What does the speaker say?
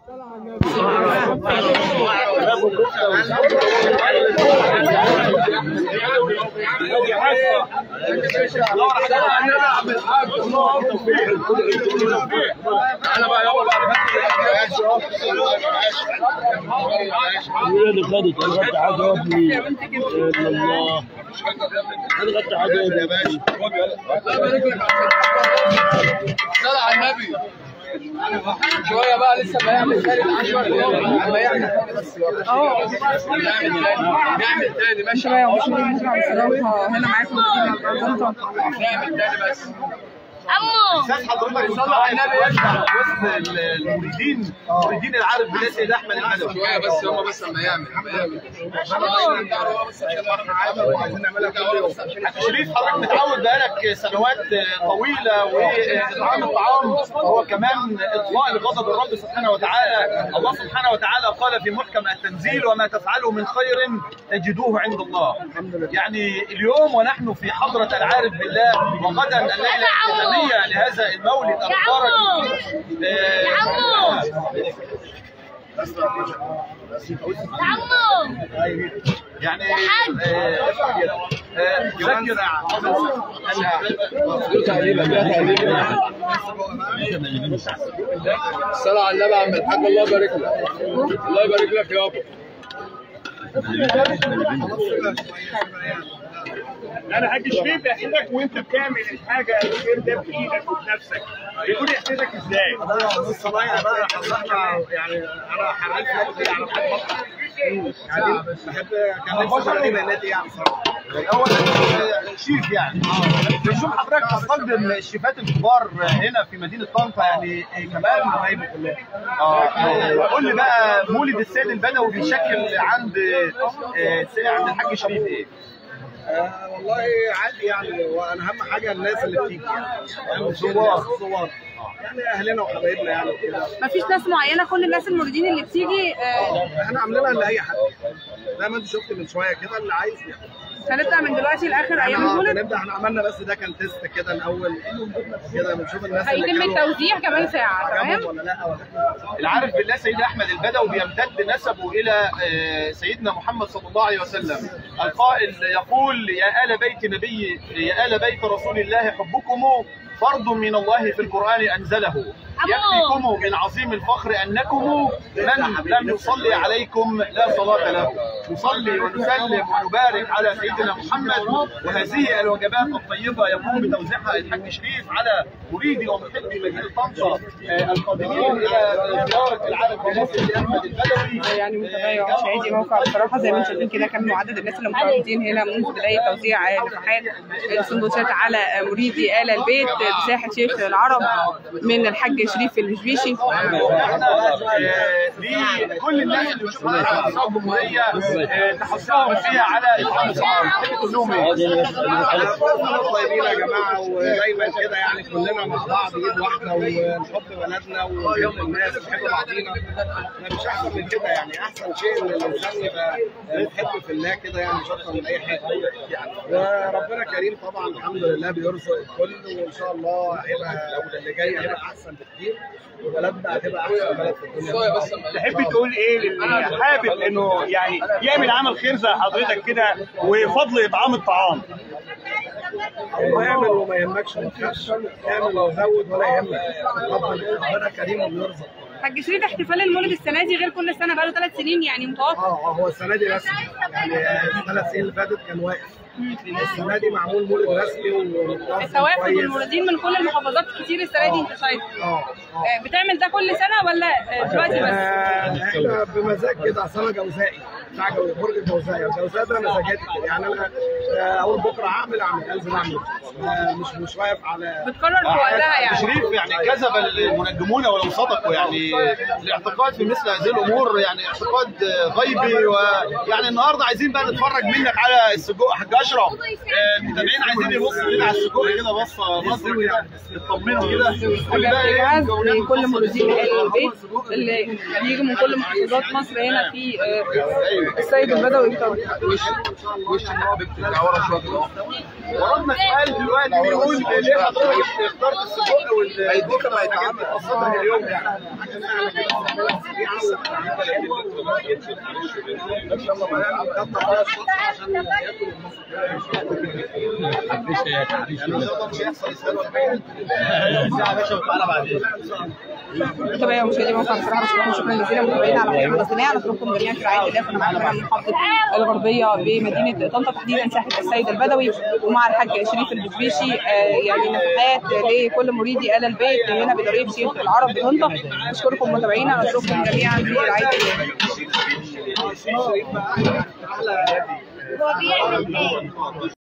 انا بقى يابا اللي خدت انا خدت حاجه يا ابني يا الله انا خدت حاجه يا ابني صلى على النبي شويه بقى لسه ما يعمل تاني العشر ما يعمل تاني بس اهو نعمل تاني نعمل تاني ماشي شوية ومش هنرجع بصراحة هنا معاكم مدينة نعمل تاني بس عمو استاذ حضرتك صلى على النبي يفتح وسط المريدين مريدين العارف بالله سيد احمد البدوي شويه بس يابا بس اما يعمل ما يعمل شريف حضرتك متعود بقالك سنوات طويله واطعام الطعام هو كمان اطلاق لغضب الرب سبحانه وتعالى الله سبحانه وتعالى قال في محكم التنزيل وما تفعلوا من خير تجدوه عند الله يعني اليوم ونحن في حضره العارف بالله وغدا الليله الختاميه لهذا المولد المبارك آه، عمو عمو يعني حاج. آه، آه، ذكر الصلاة على النبي يا عم الحاج الله يبارك لك الله يبارك لك يابا انا حاج شريف احسدك وانت بتعمل الحاجه الخير ده بايدك وبنفسك يكون يحسدك ازاي؟ نص ضايع بقى حضرنا يعني انا حريت نفسي على حد مطلع يعني بحب كان نفسي الاقي بناتي يعني صراحه الاول أنا شيف يعني بنشوف حضرتك تستخدم الشيفات الكبار هنا في مدينه طنطا يعني كمان مواهب كلها اه قول لي بقى مولد السيد البدوي بيشكل عند آه، عند الحاج شريف ايه؟ آه والله عادي يعني وانا اهم حاجه الناس اللي بتيجي يعني الزوار. الزوار يعني اهلنا وحبايبنا يعني وكده مفيش ناس معينة كل الناس الموردين اللي بتيجي آه، احنا عاملينها لاي حد زي ما انت شفت من شويه كده اللي عايز يعني هنبدأ من دلوقتي لآخر أيام احنا المولد بنبدا احنا عملنا بس ده كان تيست كده الاول كده بنشوف الناس اللي هيتم كانوا التوزيع كمان ساعة عجبهم تمام ولا لا ولا العارف بالله سيدنا احمد البدوي بيمتد نسبه الى آه، سيدنا محمد صلى الله عليه وسلم القائل يقول يا ال بيت نبي يا ال بيت رسول الله حبكم فرض من الله في القران انزله يكفيكم من عظيم الفخر انكم من لم يصلي عليكم لا صلاه له نصلي ونسلم ونبارك على سيدنا محمد وهذه الوجبات الطيبه يقوم بتوزيعها الحاج شريف على مريدي ومحبي مدينه طنطا آه، القادمين الى زياره العالم بالله احمد البدوي يعني متابعي ومشاهدي موقع بصراحة زي ما انتم شايفين كده كم عدد الناس اللي متواجدين هنا منذ بداية توزيع آه، نفحات السندوتشات على آه، مريدي آل البيت آه، بساحة شيخ العرب من الحاج شريف المشبيشي آه، لكل الناس اللي بيشوفوا على مستوى الجمهوريه آه، تحثهم فيها على اطعام الطعام كلهم ايه؟ احنا طيبين يا جماعه ودايما كده يعني كلنا مع بعض ايد واحده ونحب بلدنا ونحب الناس ونحب بعضينا ما فيش احسن من كده يعني احسن شيء ان الانسان يبقى بيحب في الله كده يعني مش اكتر من اي حاجه يعني وربنا كريم طبعا الحمد لله بيرزق الكل وان شاء الله هيبقى اللي جاي هيبقى احسن بكتير وبلدنا هتبقى احسن بلد في الدنيا شويه بس اما تحب تقول ايه للي حابب انه يعني يعمل عمل خير زي حضرتك كده وفضل اطعام الطعام الله يعمل وما يهمكش ما تخافش اعمل وزود ولا يهمك ربنا ربنا كريم وبيرزق حاج شريف احتفال المولد السنة دي غير كل سنة بقاله ثلاث سنين يعني متوقع اه اه هو السنه دي رسمي يعني الثلاث سنين اللي فاتت كان واقف السنه دي معمول مولد رسمي ومتوافق التوافد كويس. والموردين من كل المحافظات كتير السنة دي انت شايف اه اه آه، بتعمل ده كل سنة ولا آه، دلوقتي بس؟ آه، احنا بمزاج كده اصل انا جوزائي بتاع جو- برج الجوزائي الجوزاء ده مزاجاتي كده يعني انا آه، اول بكره هعمل اعمل انزل اعمل آه، مش مش واقف على بتقرر في وقتها يعني شريف يعني كذب المنجمون ولو صدقوا يعني الاعتقاد في مثل هذه الامور يعني اعتقاد غيبي ويعني النهارده عايزين بقى نتفرج منك على السجق حاج اشرف آه، المتابعين عايزين يبصوا كده على السجق كده بصه نظره كده يطمنوا كده قول بقى ايه جهاز مكونات لكل موردين آل البيت اللي بيجوا من كل محافظات مصر هنا في آه، السيد البدوي طبعا وش وش ان هو بيبقى ورا شويه كده وردنا سؤال دلوقتي بيقول ليه حضرتك اخترت السجق وال هيديك ما يتعمل الصبح اليوم يعني مش هيحصل متابعي ومشاهدي موقع بصراحه بشكركم شكرا جزيلا متابعينا على قناه القناه نترككم جميعا في رعايه الله كنا معاكم هنا من محافظه الغربيه بمدينه طنطا تحديدا ساحه السيد البدوي ومع الحاج شريف البشبيشي آه، يعني نفحات لكل مريدي ال البيت هنا بضريب شيخ العرب بطنطا نشكركم متابعينا نترككم جميعا في رعايه الله هو بيعمل ايه؟